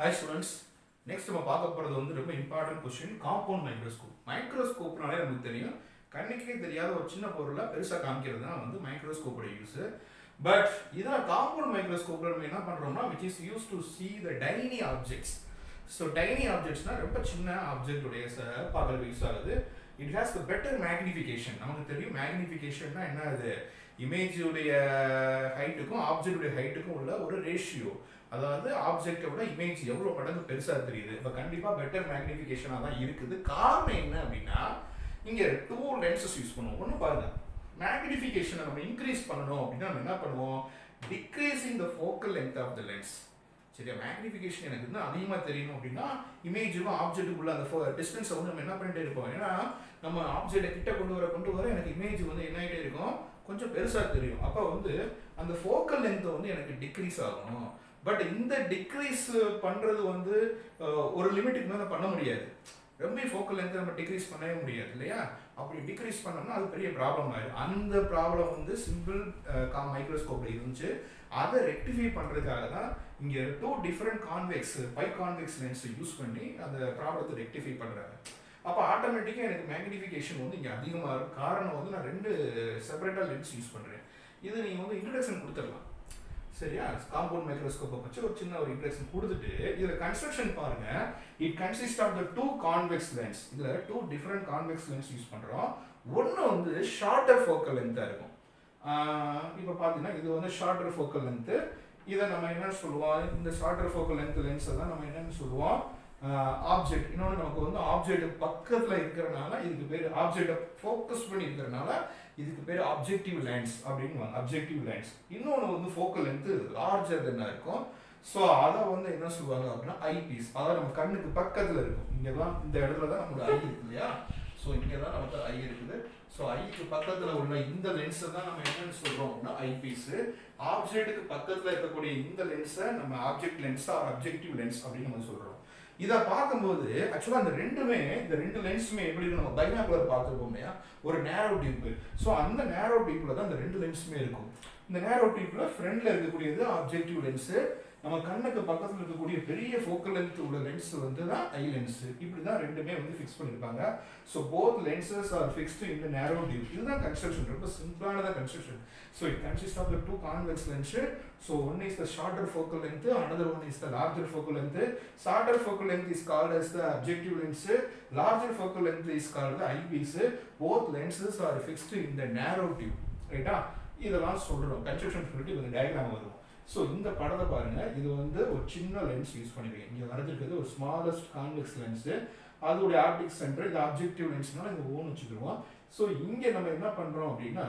hi students next நம்ம பார்க்க போகிறது வந்து ரொம்ப இம்பார்ட்டன்ட் கொஸ்டின் காம்பவுண்ட் மைக்ரோஸ்கோப் மைக்ரோஸ்கோப்னாலே நமக்கு தெரியும் கண்ணுக்கே தெரியாத ஒரு சின்ன பொருளை பெருசாக காமிக்கிறது தான் வந்து மைக்ரோஸ்கோப்போட யூஸ் பட் இதில் காம்பவுண்ட் மைக்ரோஸ்கோப்பில் நம்ம என்ன பண்ணுறோம்னா which is use to see the tiny objects so tiny ஆப்ஜெக்ட்ஸ்னா ரொம்ப சின்ன ஆப்ஜெக்ட் உடைய பார்க்கறது யூஸ் ஆகுது it has the better magnification நமக்கு தெரியும் மேக்னிஃபிகேஷன்னா என்ன அது இமேஜுடைய ஹைட்டுக்கும் ஆப்ஜெக்டுடைய ஹைட்டுக்கும் உள்ள ஒரு ரேஷியோ அதாவது ஆப்ஜெக்டோட இமேஜ் எவ்வளோ மடங்கு பெருசாக தெரியுது இப்போ கண்டிப்பாக பெட்டர் மேக்னிஃபிகேஷனாக தான் இருக்குது காரணம் என்ன அப்படின்னா இங்கே டூ லென்சஸ் யூஸ் பண்ணுவோம் ஒன்று பாருங்க மேக்னிஃபிகேஷனை நம்ம இன்க்ரீஸ் பண்ணணும் அப்படின்னா நம்ம என்ன பண்ணுவோம் decreasing the focal length of the lens சரியா மேக்னிஃபிகேஷன் எனக்கு இன்னும் அதிகமாக தெரியணும் அப்படின்னா இமேஜுக்கும் ஆப்ஜெக்ட்டுக்குள்ள அந்த டிஸ்டன்ஸை வந்து நம்ம என்ன பண்ணிட்டே இருப்போம் ஏன்னா நம்ம ஆப்ஜெக்டை கிட்ட கொண்டு வர கொண்டு வர எனக்கு இமேஜ் வந்து என்ன ஆகிட்டே இருக்கும் கொஞ்சம் பெருசாக தெரியும் அப்போ வந்து அந்த ஃபோக்கல் லென்த் வந்து எனக்கு டிக்ரீஸ் ஆகணும் பட் இந்த டிக்ரீஸ் பண்ணுறது வந்து ஒரு லிமிட்டுக்கு மேலே பண்ண முடியாது ரொம்ப ஃபோக்கல் லென்த் நம்ம டிக்ரீஸ் பண்ணவே முடியாது இல்லையா அப்படி டிக்ரீஸ் பண்ணோம்னா அது பெரிய ப்ராப்ளம் ஆயிடும் அந்த ப்ராப்ளம் வந்து சிம்பிள் மைக்ரோஸ்கோப்பில் இருந்துச்சு அதை ரெக்டிஃபை பண்ணுறதுக்காக தான் இங்கே two different convex by convex lens use பண்ணி அந்த ப்ராப்ளத்தை ரெக்டிஃபை பண்ணுறாங்க அப்போ ஆட்டோமேட்டிக்காக எனக்கு மேக்னிஃபிகேஷன் வந்து இங்கே அதிகமாக இருக்கும் காரணம் வந்து நான் ரெண்டு செப்பரேட்டாக லென்ஸ் யூஸ் பண்ணுறேன் இது நீங்கள் வந்து இன்ட்ரடக்ஷன் கொடுத்துடலாம் சரியா காம்பவுண்ட் மைக்ரோஸ்கோப்பை வச்சு ஒரு சின்ன ஒரு இன்ட்ரடக்ஷன் கொடுத்துட்டு இதில் கன்ஸ்ட்ரக்ஷன் பாருங்க it consist of the two convex lens இதில் two different convex lens use பண்ணுறோம் ஒன்று வந்து ஷார்ட்டர் ஃபோக்கல் லென்த்தாக இருக்கும் இப்போ பார்த்தீங்கன்னா இது வந்து ஷார்ட்டர் ஃபோக்கல் லென்த்து இதை நம்ம என்ன சொல்லுவோம் இந்த ஷார்ட்டர் ஃபோக்கல் லென்த் லென்ஸை தான் நம்ம என்னன்னு சொல்லுவோம் ஆப்ஜெக்ட் இன்னொன்று நமக்கு வந்து ஆப்ஜெக்ட் பக்கத்தில் இருக்கிறனால இதுக்கு பேர் ஆப்ஜெக்டை ஃபோக்கஸ் பண்ணி இருக்கிறனால இதுக்கு பேர் அப்ஜெக்டிவ் லேன்ஸ் அப்படின்னு அப்ஜெக்டிவ் லேன்ஸ் இன்னொன்று வந்து ஃபோக்கல் லென்த்து லார்ஜர் என்ன இருக்கும் ஸோ அதை வந்து என்ன சொல்லுவாங்க அப்படின்னா ஐ பீஸ் அதாவது நம்ம கண்ணுக்கு பக்கத்தில் இருக்கும் இங்கே தான் இந்த இடத்துல தான் நம்மளோட ஐ இருக்கு இல்லையா ஸோ இங்கே தான் நமக்கு ஐ இருக்குது ஸோ ஐக்கு பக்கத்தில் உள்ள இந்த லென்ஸை தான் நம்ம என்னன்னு சொல்கிறோம் அப்படின்னா ஐ பீஸு ஆப்ஜெக்ட்டுக்கு பக்கத்தில் இருக்கக்கூடிய இந்த லென்ஸை நம்ம object lens or objective lens அப்படின்னு நம்ம சொல்கிறோம் இதை பார்க்கும்போது ஆக்சுவலாக அந்த ரெண்டுமே இந்த ரெண்டு லென்ஸுமே எப்படி நம்ம பைனாகுலர் பார்த்துருப்போம் இல்லையா ஒரு நேரோ டியூப்பு ஸோ அந்த நேரோ டியூப்பில் தான் இந்த ரெண்டு லென்ஸுமே இருக்கும் இந்த நேரோ டியூப்பில் ஃப்ரண்டில் இருக்கக்கூடியது ஆப்ஜெக்டிவ் லென்ஸு நம்ம கண்ணுக்கு பக்கத்தில் இருக்கக்கூடிய பெரிய ஃபோக்கல் லென்த் உள்ள லென்ஸ் வந்து தான் ஐ லென்ஸ் இப்படி தான் ரெண்டுமே வந்து ஃபிக்ஸ் பண்ணியிருப்பாங்க so both lenses are fixed இந்த நேரோ டியூப் இதுதான் கன்ஸ்ட்ரக்ஷன் ரொம்ப சிம்பிளானதான் construction so it consist of the two convex lens so one is the shorter focal length another one is the larger focal length shorter focal length is called as the objective lens larger focal length is called the eyepiece both lenses are fixed இந்த narrow tube ரைட்டா இதெல்லாம் சொல்கிறோம் construction சொல்லிட்டு இந்த diagram வரும் so இந்த படத்தை பாருங்க இது வந்து ஒரு சின்ன லென்ஸ் யூஸ் பண்ணிருக்கேன் இங்கே வரைஞ்சிருக்கிறது ஒரு ஸ்மாலஸ்ட் கான்வெக்ஸ் லென்ஸு அதோடைய ஆப்டிக் சென்டர் இது ஆப்ஜெக்டிவ் லென்ஸ்னால இந்த ஓன் வச்சுக்கிடுவோம் ஸோ இங்கே நம்ம என்ன பண்ணுறோம் அப்படின்னா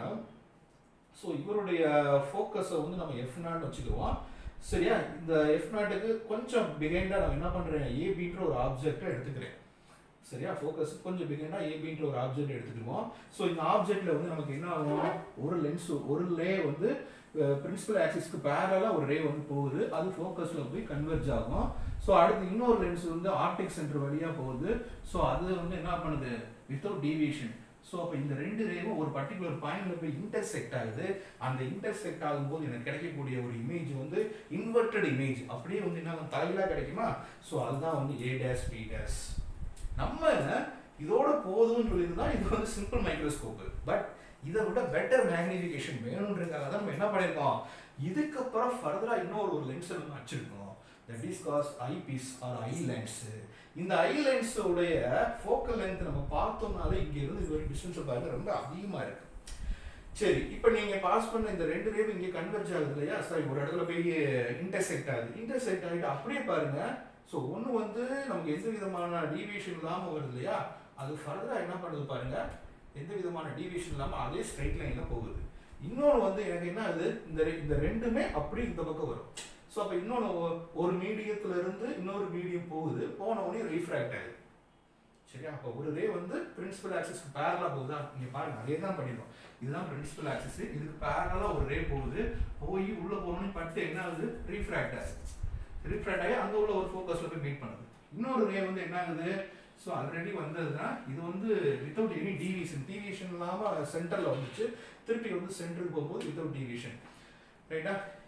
ஸோ இவருடைய ஃபோக்கஸை வந்து நம்ம எஃப் நாட் வச்சுக்கிடுவோம் சரியா இந்த எஃப் நாட்டுக்கு கொஞ்சம் பிகைண்டாக நம்ம என்ன பண்ணுறேன் ஏபின்ற ஒரு ஆப்ஜெக்டை எடுத்துக்கிறேன் சரியா ஃபோக்கஸ் கொஞ்சம் பிகைண்டா ஏபின்ற ஒரு ஆப்ஜெக்ட் எடுத்துக்கிடுவோம் ஸோ இந்த ஆப்ஜெக்ட்ல வந்து நமக்கு என்ன ஆகும் ஒரு லென்ஸ் ஒரு லே வந்து பிரின்சிபல் ஆக்சிஸ்க்கு பேரலாக ஒரு ரே வந்து போகுது அது ஃபோக்கஸில் போய் கன்வெர்ஜ் ஆகும் ஸோ அடுத்து இன்னொரு லென்ஸ் வந்து ஆப்டிக் சென்டர் வழியாக போகுது ஸோ அது வந்து என்ன பண்ணுது வித்தவுட் டீவியேஷன் ஸோ அப்போ இந்த ரெண்டு ரேவும் ஒரு பர்டிகுலர் பாயிண்ட்ல போய் இன்டர்செக்ட் ஆகுது அந்த இன்டர்செக்ட் ஆகும்போது எனக்கு கிடைக்கக்கூடிய ஒரு இமேஜ் வந்து இன்வெர்டட் இமேஜ் அப்படியே வந்து என்ன தலையிலாக கிடைக்குமா ஸோ அதுதான் வந்து ஏ டேஸ் பி டேஸ் நம்ம இதோட போதும்னு சொல்லியிருந்தா இது வந்து சிம்பிள் மைக்ரோஸ்கோப்பு பட் இதை விட பெட்டர் மேக்னிஃபிகேஷன் வேணுன்றதுக்காக தான் நம்ம என்ன பண்ணியிருக்கோம் இதுக்கப்புறம் ஃபர்தராக இன்னொரு ஒரு லென்ஸை நம்ம வச்சிருக்கோம் that is cause eyepiece or eye lens இந்த ஐ லென்ஸோடைய ஃபோக்கல் லென்த் நம்ம பார்த்தோம்னாலே இங்கே இருந்து இது ஒரு டிஸ்டன்ஸ் பாருங்க ரொம்ப அதிகமாக இருக்கு சரி இப்போ நீங்கள் பாஸ் பண்ண இந்த ரெண்டு ரேவ் இங்கே கன்வெர்ஜ் ஆகுது இல்லையா சாரி ஒரு இடத்துல போய் இன்டர்செக்ட் ஆகுது இன்டர்செக்ட் ஆகிட்டு அப்படியே பாருங்க ஸோ ஒன்று வந்து நமக்கு எந்த விதமான டீவியேஷன் இல்லாமல் வருது இல்லையா அது ஃபர்தராக என்ன பண்ணுது பாருங்க எந்த விதமான டீவியேஷன் இல்லாமல் அதே ஸ்ட்ரைட் லைனில் போகுது இன்னொன்று வந்து எனக்கு என்ன ஆகுது இந்த இந்த ரெண்டுமே அப்படி இந்த பக்கம் வரும் ஸோ அப்போ இன்னொன்று ஒரு மீடியத்துல இருந்து இன்னொரு மீடியம் போகுது போன உடனே ரீஃப்ராக்ட் ஆகுது சரியா அப்போ ஒரு ரே வந்து பிரின்சிபல் ஆக்சிஸ்க்கு பேரலாக போகுதா இங்கே பாருங்க அதே தான் பண்ணிடுறோம் இதுதான் பிரின்சிபல் ஆக்சிஸ் இதுக்கு பேரலாக ஒரு ரே போகுது போய் உள்ளே போகணும்னு பட்டு என்ன ஆகுது ரீஃப்ராக்ட் ஆகுது ரீஃப்ராக்ட் ஆகி அங்கே உள்ள ஒரு ஃபோக்கஸில் போய் மீட் பண்ணுது இன்னொரு ரே வந்து என்ன ஆகுது ஸோ ஆல்ரெடி வந்ததுன்னா இது வந்து வித்தவுட் எனி டீவியேஷன் டீவியேஷன் இல்லாமல் சென்டரில் வந்துச்சு திருப்பி வந்து சென்டருக்கு போகும்போது வித்தவுட் டீவியேஷன் ரைட்டா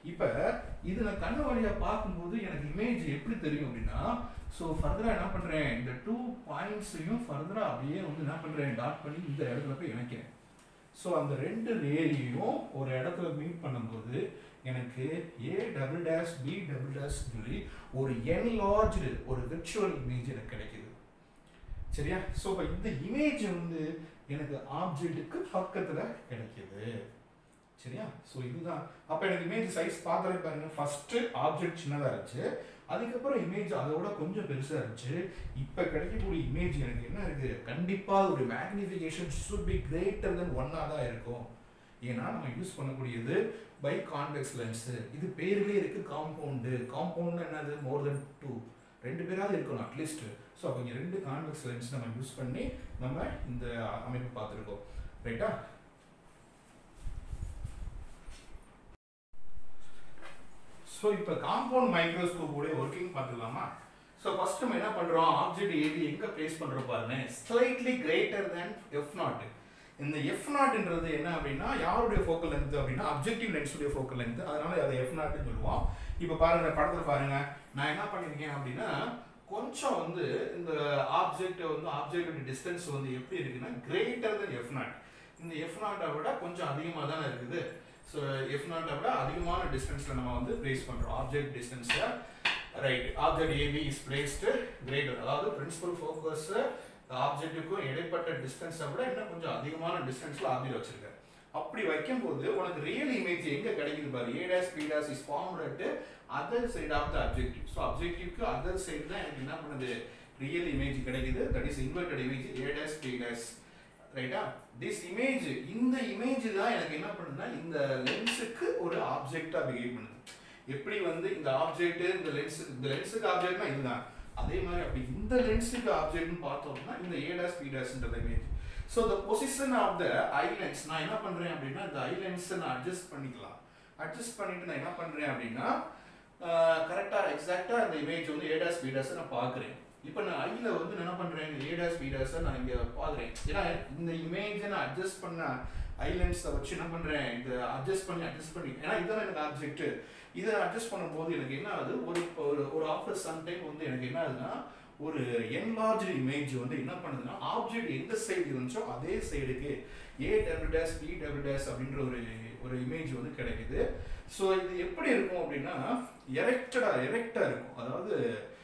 இப்போ இது நான் கண்ணு வழியா பார்க்கும்போது எனக்கு இமேஜ் எப்படி தெரியும் அப்படின்னா ஸோ ஃபர்தராக என்ன பண்ணுறேன் இந்த டூ பாயிண்ட்ஸையும் ஃபர்தராக அப்படியே வந்து என்ன பண்ணுறேன் டாட் பண்ணி இந்த இடத்துல போய் இணைக்கிறேன் ஸோ அந்த ரெண்டு ரேயையும் ஒரு இடத்துல மீட் பண்ணும்போது எனக்கு A double dash B double dash சொல்லி ஒரு என்லார்ஜ்டு ஒரு விர்ச்சுவல் இமேஜ் எனக்கு கிடைக்குது சரியா ஸோ இப்போ இந்த இமேஜ் வந்து எனக்கு ஆப்ஜெக்ட்டுக்கு பக்கத்தில் கிடைக்குது சரியா ஸோ இதுதான் அப்போ எனக்கு இமேஜ் சைஸ் பார்த்தாலே பாருங்க ஃபர்ஸ்ட் ஆப்ஜெக்ட் சின்னதாக இருந்துச்சு அதுக்கப்புறம் இமேஜ் அதோட கொஞ்சம் பெருசாக இருந்துச்சு இப்போ கிடைக்கக்கூடிய இமேஜ் எனக்கு என்ன இருக்கு கண்டிப்பாக ஒரு magnification should be greater than ஒன்னாக தான் இருக்கும் ஏன்னா நம்ம யூஸ் பண்ணக்கூடியது பை கான்வெக்ஸ் லென்ஸு இது பேர்லேயே இருக்கு காம்பவுண்டு காம்பவுண்ட் என்னது மோர் தென் டூ ரெண்டு பேராவது இருக்கணும் அட்லீஸ்ட் ஸோ அப்போ இங்கே ரெண்டு கான்வெக்ஸ் லென்ஸ் நம்ம யூஸ் பண்ணி நம்ம இந்த அமைப்பு பார்த்துருக்கோம் ரைட்டா ஸோ இப்போ காம்பவுண்ட் மைக்ரோஸ்கோப் உடைய ஒர்க்கிங் பார்த்துக்கலாமா ஸோ ஃபர்ஸ்ட் நம்ம என்ன பண்ணுறோம் ஆப்ஜெக்ட் ஏபி எங்கே ப்ளேஸ் பண்ணுறோம் பாருங்க slightly greater than F nought இந்த எஃப் நாட்ன்றது என்ன அப்படின்னா யாருடைய ஃபோக்கல் லென்த் அப்படின்னா அப்ஜெக்டிவ் லென்ஸுடைய ஃபோக்கல் லென்த் அதனால அதை எஃப் நாட்னு சொல்லுவோம் இப்போ பாருங்க படத்தில் பாருங்க நான் என்ன பண்ணியிருக்கேன் அப்படின்னா கொஞ்சம் வந்து இந்த ஆப்ஜெக்ட் வந்து ஆப்ஜெக்ட் டிஸ்டன்ஸ் வந்து எப்படி இருக்குன்னா கிரேட்டர் தென் எஃப் நாட் இந்த எஃப் நாட்டை விட கொஞ்சம் அதிகமாக தானே இருக்குது ஸோ எஃப் நாட்டை விட அதிகமான டிஸ்டன்ஸில் நம்ம வந்து ப்ளேஸ் பண்ணுறோம் ஆப்ஜெக்ட் டிஸ்டன்ஸில் right object AB is placed greater அதாவது பிரின்சிபல் ஃபோக்கஸ் ஆப்ஜெக்ட்டுக்கும் இடைப்பட்ட டிஸ்டன்ஸை விட இன்னும் கொஞ்சம் அதிகமான டிஸ்டன்ஸில் ஆப்ஜெக்ட் வச்சிருக்கேன் அப்படி வைக்கும்போது உனக்கு ரியல் இமேஜ் எங்க கிடைக்குது பாரு A dash B dash is formed at other side of the objective so அப்ஜெக்டிவ்க்கு அதர் சைடு தான் எனக்கு என்ன பண்ணுது ரியல் இமேஜ் கிடைக்குது that is inverted image A dash B dash ரைட்டா திஸ் இமேஜ் இந்த இமேஜ் தான் எனக்கு என்ன பண்ணுதுன்னா இந்த லென்ஸுக்கு ஒரு ஆப்ஜெக்டா பிஹேவ் பண்ணுது எப்படி வந்து இந்த ஆப்ஜெக்ட் இந்த லென்ஸ் இந்த லென்ஸுக்கு ஆப்ஜெக்ட்னா இதுதான் அதே மாதிரி அப்படி இந்த லென்ஸுக்கு ஆப்ஜெக்ட்னு பார்த்தோம்னா இந்த ஏ டேஸ் பி டேஸ்ன்ற image so the position of the eye lens நான் என்ன பண்றேன் அப்படின்னா இந்த ஐலண்ட்ஸை நான் அட்ஜஸ்ட் பண்ணிக்கலாம் அட்ஜஸ்ட் பண்ணிட்டு நான் என்ன பண்றேன் அப்படின்னா கரெக்டாக எக்ஸாக்டாக அந்த இமேஜ் வந்து ஏடாஸ் பீடாஸை நான் பார்க்குறேன் இப்போ நான் ஐயில் வந்து என்ன பண்ணுறேன் இந்த ஏடாஸ் பீடாஸை நான் இங்கே பார்க்குறேன் ஏன்னா இந்த இமேஜை நான் அட்ஜஸ்ட் பண்ண ஐலண்ட்ஸை வச்சு என்ன பண்ணுறேன் இந்த அட்ஜஸ்ட் பண்ணி அட்ஜஸ்ட் பண்ணி ஏன்னா இதுதான் எனக்கு ஆப்ஜெக்ட் இதை அட்ஜஸ்ட் பண்ணும்போது எனக்கு என்ன ஆகுது ஒரு ஒரு ஒரு ஆஃப்டர் சம் டைம் வந்து எனக்கு என்ன ஆகுதுன்னா ஒரு என்லார்ஜ் இமேஜ் வந்து என்ன பண்ணுதுன்னா ஆப்ஜெக்ட் எந்த சைடு இருந்துச்சோ அதே சைடுக்கு A double dash B double dash அப்படின்ற ஒரு ஒரு இமேஜ் வந்து கிடைக்குது ஸோ இது எப்படி இருக்கும் அப்படின்னா எரெக்டடா எரெக்டா இருக்கும் அதாவது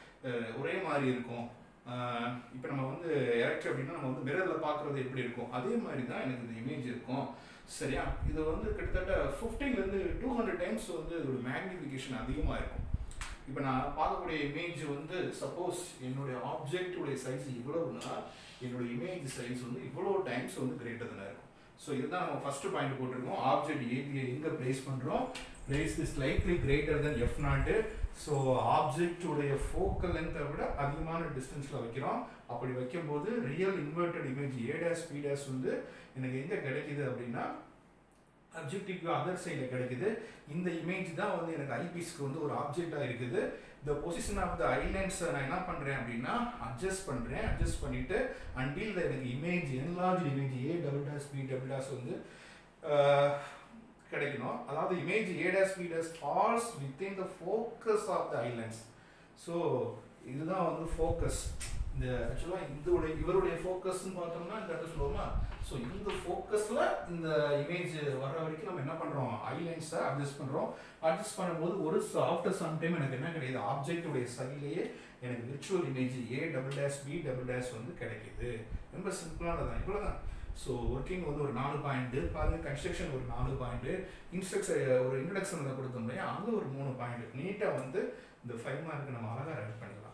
ஒரே மாதிரி இருக்கும் இப்போ நம்ம வந்து எரெக்ட் அப்படின்னா நம்ம வந்து மிரரில் பார்க்குறது எப்படி இருக்கும் அதே மாதிரி தான் எனக்கு இந்த இமேஜ் இருக்கும் சரியா இது வந்து கிட்டத்தட்ட ஃபிஃப்டின்லேருந்து டூ ஹண்ட்ரட் டைம்ஸ் வந்து ஒரு மேக்னிஃபிகேஷன் அதிகமாக இருக்கும் இப்போ நான் பார்க்கக்கூடிய இமேஜ் வந்து சப்போஸ் என்னுடைய ஆப்ஜெக்ட் உடைய சைஸ் இவ்வளவுனா என்னுடைய இமேஜ் சைஸ் வந்து இவ்வளோ டைம்ஸ் வந்து கிரேட்டர் தான் இருக்கும் ஸோ இதுதான் நம்ம ஃபர்ஸ்ட் பாயிண்ட் போட்டிருக்கோம் ஆப்ஜெக்ட் ஏபியை எங்கே பிளேஸ் பண்ணுறோம் place is likely greater than F nought so object உடைய ஃபோக்கல் லென்த்தை விட அதிகமான டிஸ்டன்ஸில் வைக்கிறோம் அப்படி வைக்கும்போது real inverted image A dash B dash வந்து எனக்கு எங்கே கிடைக்குது அப்படின்னா அப்ஜெக்டிவ் அதர் சைடில் கிடைக்குது இந்த இமேஜ் தான் வந்து எனக்கு ஐபீஸ்க்கு வந்து ஒரு ஆப்ஜெக்டாக இருக்குது இந்த பொசிஷன் ஆஃப் த ஐலைன்ஸை நான் என்ன பண்ணுறேன் அப்படின்னா அட்ஜஸ்ட் பண்ணுறேன் அட்ஜஸ்ட் பண்ணிவிட்டு அன்டில் எனக்கு image enlarge image A double dash B double dash வந்து கிடைக்கணும் அதாவது image A dash B dash falls within the focus of the eye lens so இதுதான் வந்து ஃபோக்கஸ் இந்த ஆக்சுவலாக இதோடைய இவருடைய ஃபோக்கஸ்ன்னு பார்த்தோம்னா இந்த இடத்துல சொல்லுவோமா ஸோ இந்த ஃபோக்கஸில் இந்த இமேஜ் வர்ற வரைக்கும் நம்ம என்ன பண்ணுறோம் ஐலைன்ஸை அட்ஜஸ்ட் பண்ணுறோம் அட்ஜஸ்ட் பண்ணும்போது ஒரு ஆஃப்டர் சம் டைம் எனக்கு என்ன கிடையாது ஆப்ஜெக்டுடைய சைட்லேயே எனக்கு virtual image A double dash B double dash வந்து கிடைக்குது ரொம்ப சிம்பிளானதான் இவ்வளோ தான் ஸோ ஒர்க்கிங் வந்து ஒரு நாலு பாயிண்ட் பாருங்க கன்ஸ்ட்ரக்ஷன் ஒரு நாலு பாயிண்ட் இன்ஸ்ட்ரக்ஷன் ஒரு இன்ட்ரடக்ஷனில் கொடுத்தோம் இல்லையா அங்கே ஒரு மூணு பாயிண்ட் நீட்டாக வந்து இந்த ஃபைவ் மார்க் நம்ம அழகாக ரெடி பண்ணிடலாம்